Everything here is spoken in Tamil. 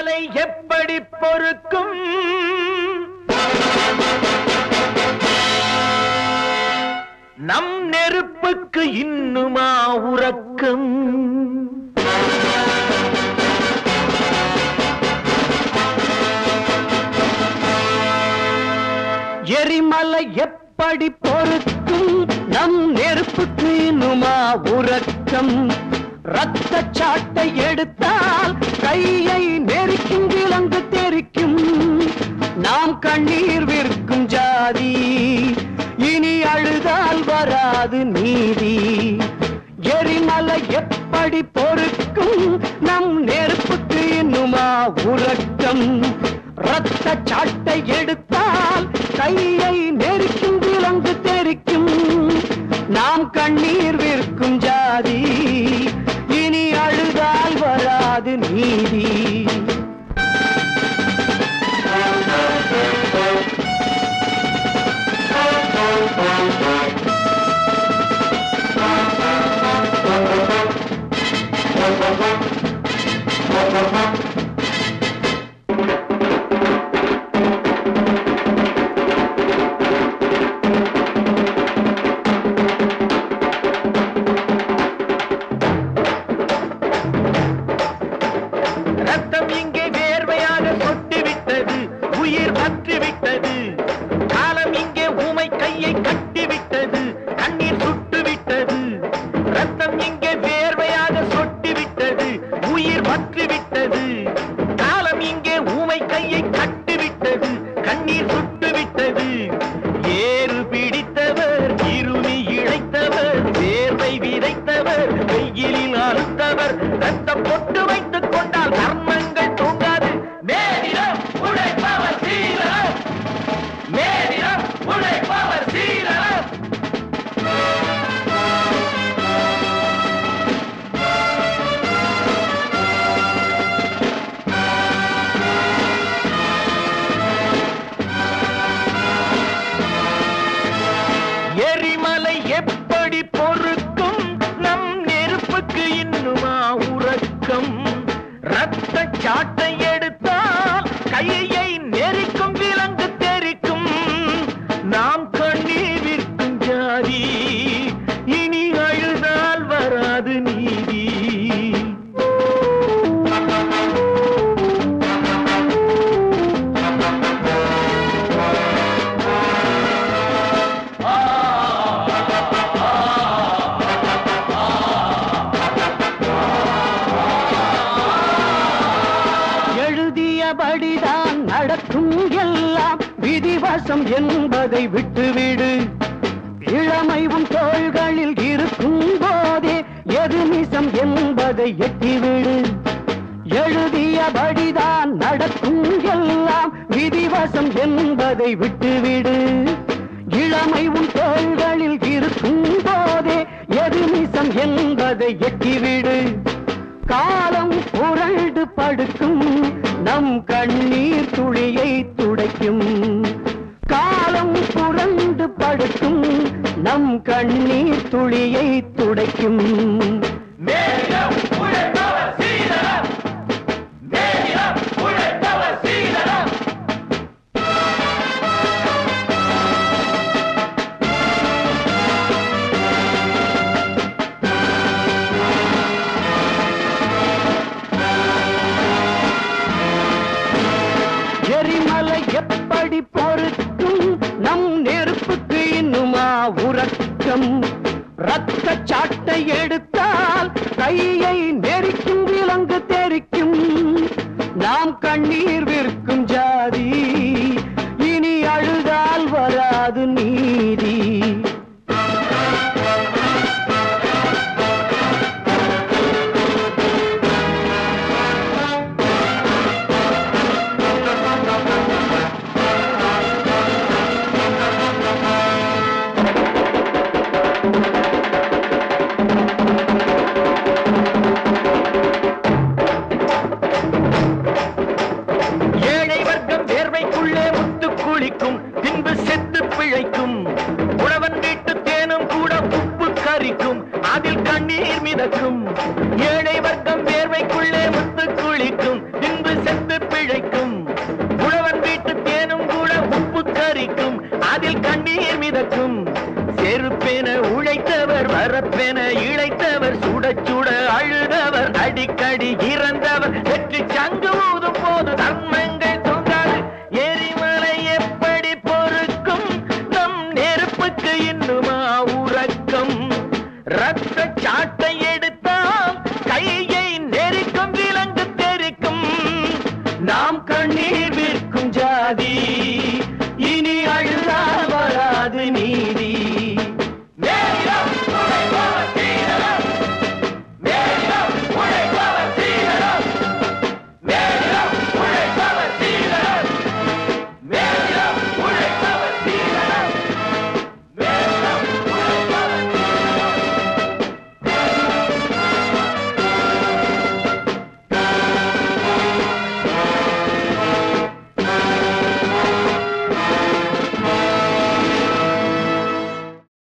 எரிமலை எப்படி பொறுக்கும் நம் நெருப்புக்கு இன்னுமா உறக்கம் எரிமலை எப்படி பொறுக்கும் நம் நெருப்புக்கு இன்னுமா உறக்கம் ரத்த சாட்டை எடுத்தால் கையை நெருக்கும் விலங்கு தெரிக்கும் நாம் கண்ணீர் விற்கும் ஜாதி இனி அழுதால் வராது நீதி எரிமலை எப்படி பொறுக்கும் நம் நெருப்புக்கு இன்னுமா உறக்கம் ரத்த சாட்டை எடுத்தால் கையை நெருக்கும் விலங்கு தெரிக்கும் நாம் கண்ணீர் விற்கும் ஜாதி இனி அழுதால் வராது நீதி ரத்தம் இங்கே வேர்வையாக சொட்டு விட்டது உயிர் பற்றி விட்டது காலம் இங்கே ஊமை கையை கட்டி விட்டது கண்ணீர் சுட்டு விட்டது ரத்தம் இங்கே வேர்வையாக சொட்டு விட்டது உயிர் பற்றி விட்டது காலம் இங்கே ஊமை கையை கட்டி விட்டது கண்ணீர் சுட்டு விட்டது ஏறு பிடித்தவர் இருமி இழைத்தவர் வேர்வை விதைத்தவர் வெயிலில் அறுத்தவர் ரத்தம் பொட்டு வைத்துக் கொண்டால் கர்மங்கள் தூங்காது மேலிடம் உழைப்பவர் சீரரம் மேலிடம் உழைப்பவர் சீரரம் எரிமலை எப்படி பொறுக்கும் நம் நெருப்புக்கு இன்னுமா உறக்கம் ரத்த சாட்டை எடுத்தால் கையை நெரிக்கும் விலங்கு தெரிக்கும் நாம் கண்ணீர் விற்கும் ஜாதி இனி அழுதால் வராது நீதி எழுதியபடிதான் நடக்கும் எல்லாம் விதிவசம் என்பதை விட்டுவிடு இளமை உன் தோள்களில் இருக்கும் போதே எது நிசம் என்பதை எட்டிவிடு எழுதியபடிதான் நடக்கும் எல்லாம் விதிவசம் என்பதை விட்டுவிடு இளமை உன் தோள்களில் இருக்கும் போதே எது நிசம் என்பதை எட்டிவிடு காலம் புரண்டு படுக்கும் நம் கண்ணீர் துளியை துடைக்கும் காலம் புரண்டு படுக்கும் நம் கண்ணீர் துளியை துடைக்கும் மேலிடம் உழைப்பவர் சீரரம் மேலிடம் உழைப்பவர் சீரரம் எரிமலை எப்படி பொறுக்கும் நம் நெருப்புக்கு இன்னுமா உறக்கம் ரத்த சாட்டை எடுத்தால் கையை நெரிக்கும் விலங்கு தெரிக்கும் நாம் கண்ணீர் விற்கும் ஜாதி இனி அழுதால் வராது நீதி ஏழை வர்க்கம் வேர்வைக்குள் பிழைக்கும் உழவன் வீட்டு தேனும் கூட உப்பு கரிக்கும் அதில் கண்ணீர் மிதக்கும் செருப்பென உழைத்தவர் வரப்பென இழைத்தவர் சுட சுட அழுதவர் அடிக்கடி இறந்தவர் வெற்றி சங்கு ஊதும் போது தர்மங்கள் தோன்றாது எரிமலை எப்படி பொறுக்கும் நம் நெருப்புக்கு இன்னுமா உறக்கம் ரத்த சாட்டை எடுத்தால் கையை நெரிக்கும் விலங்கு தெரிக்கும் நாம் கண்ணீர் விற்கும் ஜாதி இனி அழுதால் வராது நீதி